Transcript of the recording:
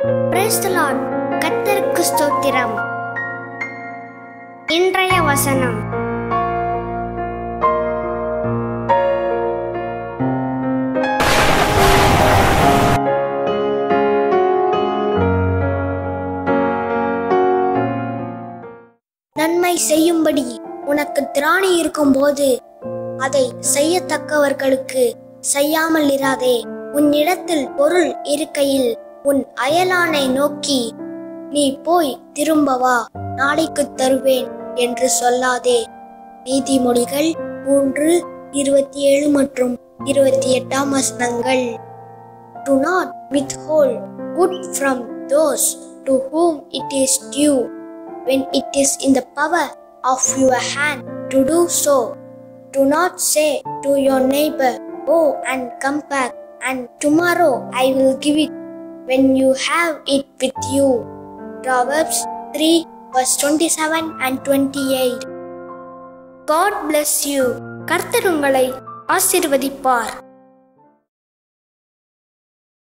Praise the Lord. கர்த்தருக்கு ஸ்தோத்திரம் இன்றைய வசனம் நன்மை செய்யும்படி உனக்கு திராணி இருக்கும்போது அதை செய்யத்தக்கவர்களுக்கு செய்யாமல் இராதே உன்னிடத்தில் பொருள் இருக்கையில் உன் அயலானை நோக்கி நீ போய் திரும்ப வா நாளைக்கு தருவேன் என்று சொல்லாதே நீதிமொழிகள் மூன்று இருபத்தி ஏழு மற்றும் இருபத்தி எட்டாம் வசனங்கள் Do not withhold good from those to whom it is due when it is in the power of your hand to do so. Do not say to your neighbor, Go and come back, and tomorrow I will give it when you have it with you. Proverbs 3 verse 27 and 28. God bless you. கர்த்தர் உங்களை ஆசிர்வதிப்பார்